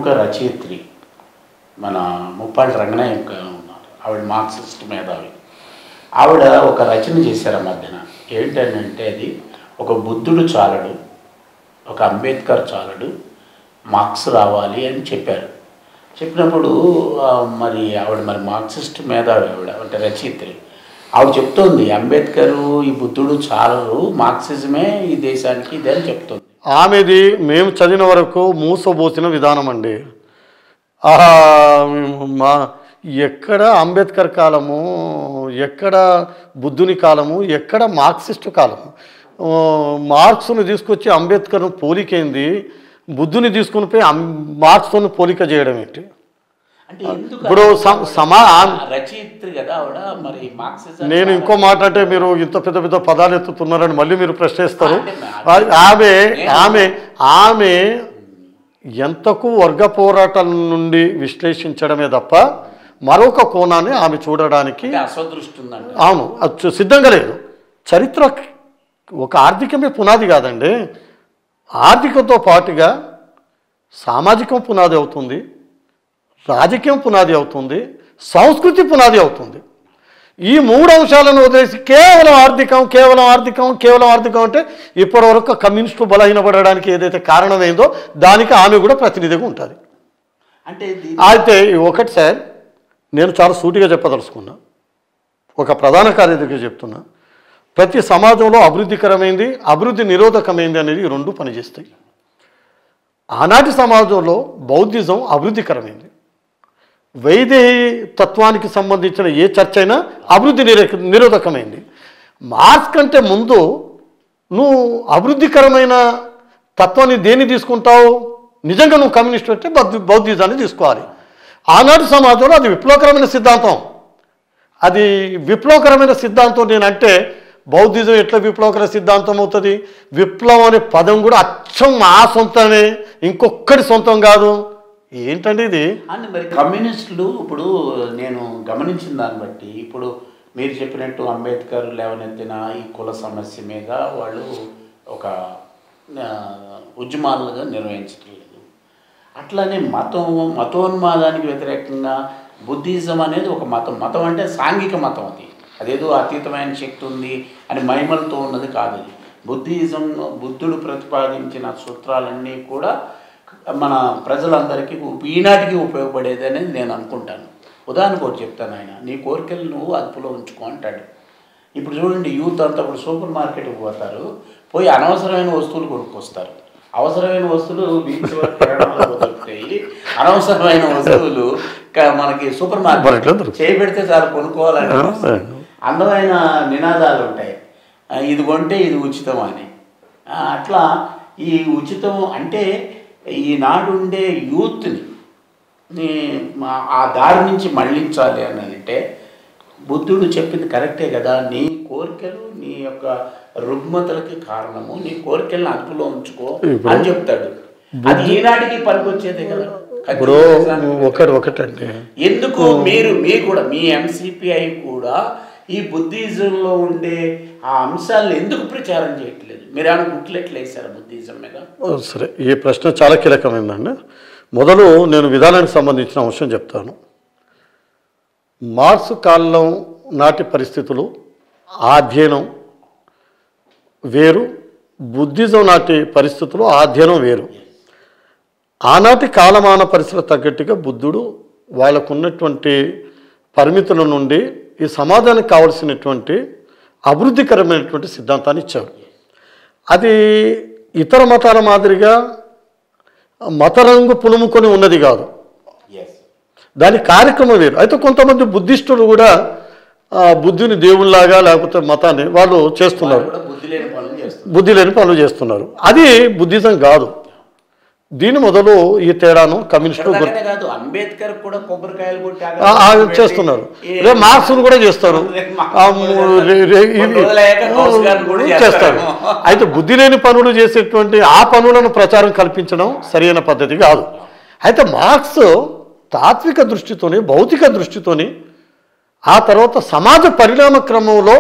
ప్రముఖ రచయిత్రి మన ముప్పాళ్ళ రంగనాయక గారు ఉన్నారు ఆవిడ మార్క్సిస్ట్ మేధావి ఆవిడ ఒక రచన చేశారు ఆ మధ్యన ఏంటంటే అది ఒక బుద్ధుడు చాలడు ఒక అంబేద్కర్ చాలడు మార్క్స్ రావాలి అని చెప్పారు చెప్పినప్పుడు ఆ, మరి ఆవిడ మరి మార్క్సిస్ట్ మేధావి ఆవిడ అంటే రచయిత్రి ఆవిడ చెప్తోంది అంబేద్కర్ ఈ బుద్ధుడు చాలరు మార్క్సిజమే ఈ దేశానికి ఇదే అని చెప్తుంది ఆమెది మేము చదివిన వరకు మూసబోసిన విధానం అండి ఆ, మా ఎక్కడ అంబేద్కర్ కాలము ఎక్కడ బుద్ధుని కాలము ఎక్కడ మార్క్సిస్ట్ కాలము ఆ, మార్క్స్ను తీసుకొచ్చి అంబేద్కర్ను పోలికేంది బుద్ధుని తీసుకుని పోయి అం- మార్క్స్తో పోలిక చేయడం ఏంటి అంటే ఎందుకు ఇప్పుడు సమ- సమా ఆమె- రచయిత్రి కదా ఆవిడ మరి మార్క్సిజం నేను ఇంకో మాట అంటే మీరు ఇంత పెద్ద పెద్ద పదాలు ఎత్తుతున్నారని మళ్ళీ మీరు ప్రశ్నిస్తారు అంటే మా- ఆమె ఆమె ఆమె ఎంతకు వర్గ పోరాటాల నుండి విశ్లేషించడమే తప్ప మరొక కోణాన్ని ఆమె చూడడానికి అంటే అస్వదృష్టి ఉందండి అవును అది చు- సిద్ధంగా లేదు చరిత్ర ఒక ఆర్థికమే పునాది కాదండి ఆర్థికంతో పాటుగా సామాజికం పునాది అవుతుంది రాజకీయం పునాది అవుతుంది సంస్కృతి పునాది అవుతుంది ఈ మూడు అంశాలను వదిలేసి కేవలం ఆర్థికం కేవలం ఆర్థికం కేవలం ఆర్థికం అంటే ఇప్పటివరకు కమ్యూనిస్టు బలహీనపడడానికి ఏదైతే కారణమైందో దానికి ఆమె కూడా ప్రతినిధిగా ఉంటుంది అంటే దీని అయితే ఒకటి సార్ నేను చాలా సూటిగా చెప్పదలుచుకున్నా ఒక ప్రధాన కార్యదర్శిగా చెప్తున్నా ప్రతి సమాజంలో అభివృద్ధికరమైంది అభివృద్ధి నిరోధకమైంది అనేది ఈ రెండు పనిచేస్తాయి ఆనాటి సమాజంలో బౌద్ధిజం అభివృద్ధికరమైంది వైదేహి తత్వానికి సంబంధించిన ఏ చర్చ అయినా అభివృద్ధి నిరో నిరోధకమైంది మార్క్స్ కంటే ముందు నువ్వు అభివృద్ధికరమైన తత్వాన్ని దేన్ని తీసుకుంటావు నిజంగా నువ్వు కమ్యూనిస్ట్ అంటే బౌద్ధ బౌద్ధిజాన్ని తీసుకోవాలి ఆనాటి సమాజంలో అది విప్లవకరమైన సిద్ధాంతం అది విప్లవకరమైన సిద్ధాంతం నేనంటే బౌద్ధిజం ఎట్లా విప్లవకర సిద్ధాంతం అవుతుంది విప్లవం అనే పదం కూడా అచ్చం మా సొంతమే ఇంకొక్కడి సొంతం కాదు ఏంటండి ఇది అండ్ మరి కమ్యూనిస్టులు ఇప్పుడు నేను గమనించిన దాన్ని బట్టి ఇప్పుడు మీరు చెప్పినట్టు అంబేద్కర్ లేవనెత్తిన ఈ కుల సమస్య మీద వాళ్ళు ఒక ఆ, ఉద్యమాలుగా నిర్వహించట్లేదు అట్లానే మతం మతోన్మాదానికి వ్యతిరేకంగా బుద్ధిజం అనేది ఒక మతం మతం అంటే సాంఘిక మతం అది అదేదో అతీతమైన శక్తి ఉంది అని మహిమలతో ఉన్నది కాదు అది బుద్ధిజం బుద్ధుడు ప్రతిపాదించిన సూత్రాలన్నీ కూడా మన ప్రజలందరికీ ఉప్- ఈనాటికి ఉపయోగపడేది అనేది నేను అనుకుంటాను ఉదాహరణకు ఒకటి చెప్తాను ఆయన నీ కోరికలు నువ్వు అదుపులో ఉంచుకో అంటాడు ఇప్పుడు చూడండి యూత్ అంతా ఇప్పుడు సూపర్ మార్కెట్కి పోతారు పోయి అనవసరమైన వస్తువులు కొనుక్కొస్తారు అవసరమైన వస్తువులు బీచ్ కిరాణాలో దొరుకుతాయి అనవసరమైన వస్తువులు క- మనకి సూపర్ మార్కెట్లో మార్కెట్ దొరుకుతాయి. చేయబెడితే చాలా కొనుక్కోవాలని అందమైన నినాదాలు ఉంటాయి ఆ, ఇది కొంటే ఇది ఉచితం అని ఆ, అట్లా ఈ ఉచితం అంటే ఈనాడు ఉండే యూత్ని ని మా- ఆ దారి నుంచి మళ్ళించాలి అని అంటే బుద్ధుడు చెప్పింది కరెక్టే కదా నీ కోరికలు నీ యొక్క రుగ్మతలకి కారణము నీ కోరికలను అదుపులో ఉంచుకో అని చెప్తాడు అది ఈనాటికి పనికొచ్చేదే కదా ఇప్పుడు ఒకటి ఒకటండి ఎందుకు మీరు మీరు కూడా మీ ఎంసీపీఐ కూడా ఈ బుద్ధిజంలో ఉండే ఆ అంశాలను ఎందుకు ప్రచారం చేయట్లేదు మీరు ఏమైనా గుట్లెట్లు వేశారు బుద్ధిజం మీద ఓ, సరే ఈ ప్రశ్న చాలా కీలకమైందండి మొదలు నేను విధానానికి సంబంధించిన అంశం చెప్తాను మార్క్స్ కాలం నాటి పరిస్థితులు ఆ అధ్యయనం వేరు బుద్ధిజం నాటి పరిస్థితులు ఆ అధ్యయనం వేరు ఆనాటి కాలమాన పరిస్థితులకు తగ్గట్టుగా బుద్ధుడు వాళ్ళకున్నటువంటి పరిమితుల నుండి ఈ సమాజానికి కావలసినటువంటి అభివృద్ధికరమైనటువంటి సిద్ధాంతాన్ని ఇచ్చాడు అది ఇతర మతాల మాదిరిగా మతరంగు పులుముకొని ఉన్నది కాదు ఎస్ దాని కార్యక్రమం వేరు అయితే కొంతమంది బుద్ధిస్టులు కూడా ఆ, బుద్ధుని దేవుళ్ళలాగా లేకపోతే మతాన్ని వాళ్ళు చేస్తున్నారు కూడా బుద్ధి లేని పనులు చేస్తారు బుద్ధి లేని పనులు చేస్తున్నారు అది బుద్ధిజం కాదు దీని మొదలు ఈ తేడాను కమ్యూనిస్టులు గుర్తు అలాగనే కాదు అంబేద్కర్ కూడా కొబ్బరికాయలు కొట్టి ఆ, ఆ, ఆగరబత్తులు చేస్తున్నారు పెట్టి, రేపు మార్క్స్ను కూడా చేస్తారు రేపు మార్క్స్ ఆ, కూడా రే- రే- కొన్ని ఇది- రోజులయ్యాక కౌస్ గారిని కూడా చేస్తారు చేస్తారేమో. అయితే బుద్ధి లేని పనులు చేసేటువంటి ఆ పనులను ప్రచారం కల్పించడం సరైన పద్ధతి కాదు అయితే మార్క్స్ తాత్విక దృష్టితోని భౌతిక దృష్టితోని ఆ తర్వాత సమాజ పరిణామ క్రమంలో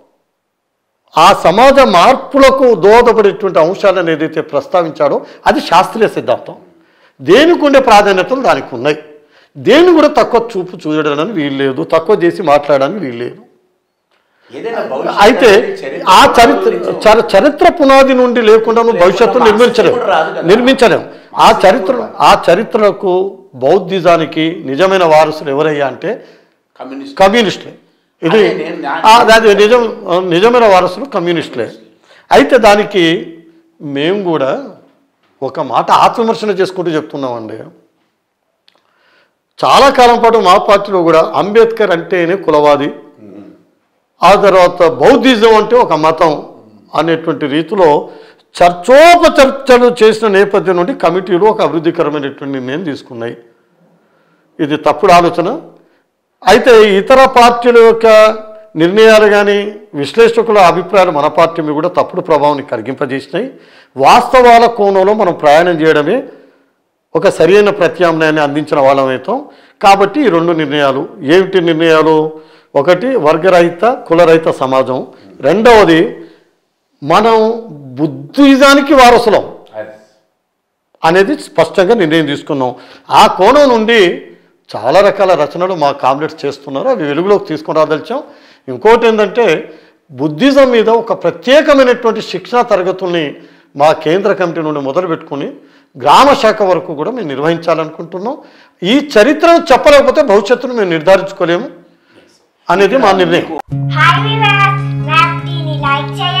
ఆ సమాజ మార్పులకు దోహదపడేటువంటి అంశాలను ఏదైతే ప్రస్తావించాడో అది శాస్త్రీయ సిద్ధాంతం దేనికి ఉండే ప్రాధాన్యతలు దానికి ఉన్నాయి దేన్ని కూడా తక్కువ చూపు చూడడానికి వీలు లేదు తక్కువ చేసి మాట్లాడడానికి వీలు లేదు ఏదైనా భవిష్యత్తు అయితే అనేది చరిత్ర ఆ చరిత్ర గురించి చర- చరిత్ర పునాది నుండి లేకుండా నువ్వు భవిష్యత్తు లేకుండా నిర్మించలేం మార్క్సిజం కూడా రాదు కదా. నిర్మించలేం ఆ మార్క్సిజం చరిత్ర కూడా ఆ చరిత్రకు బౌద్ధిజానికి నిజమైన వారసులు ఎవరయ్యా అంటే కమ్యూనిస్ట్ కమ్యూనిస్టులే ఇది అదే నేను నా- ఆ, అది నిజం నిజమైన వారసులు కమ్యూనిస్టులే అయితే దానికి మేము కూడా ఒక మాట ఆత్మవిమర్శన చేసుకుంటూ చెప్తున్నామండి చాలా కాలం పాటు మా పార్టీలో కూడా అంబేద్కర్ అంటేనే కులవాది ఆ తర్వాత బౌద్ధిజం అంటే ఒక మతం అనేటువంటి రీతిలో చర్చోపచర్చలు చేసిన నేపథ్యం నుండి కమిటీలు ఒక అభివృద్ధికరమైనటువంటి నిర్ణయం తీసుకున్నాయి ఇది తప్పుడు ఆలోచన అయితే ఇతర పార్టీల యొక్క నిర్ణయాలు కానీ విశ్లేషకుల అభిప్రాయాలు మన పార్టీ మీద కూడా తప్పుడు ప్రభావాన్ని కలిగింపజేసినాయి వాస్తవాల కోణంలో మనం ప్రయాణం చేయడమే ఒక సరైన ప్రత్యామ్నాయాన్ని అందించిన వాళ్ళమవుతాం కాబట్టి ఈ రెండు నిర్ణయాలు ఏమిటి నిర్ణయాలు ఒకటి వర్గరహిత కులరహిత సమాజం రెండవది మనం బుద్ధిజానికి వారసులం అది. అనేది స్పష్టంగా నిర్ణయం తీసుకున్నాం ఆ కోణం నుండి చాలా రకాల రచనలు మా కామ్రేడ్స్ చేస్తున్నారు అవి వెలుగులోకి తీసుకుని రాదలిచాం ఇంకోటి ఏంటంటే బుద్ధిజం మీద ఒక ప్రత్యేకమైనటువంటి శిక్షణా తరగతుల్ని మా కేంద్ర కమిటీ నుండి మొదలు పెట్టుకుని గ్రామ శాఖ వరకు కూడా మేము నిర్వహించాలనుకుంటున్నాం ఈ చరిత్రను చెప్పలేకపోతే భవిష్యత్తును మేము నిర్ధారించుకోలేము అనేది మా నిర్ణయం హాయ్ వివర్స్ మ్యాప్ టీని లైక్ చేయండి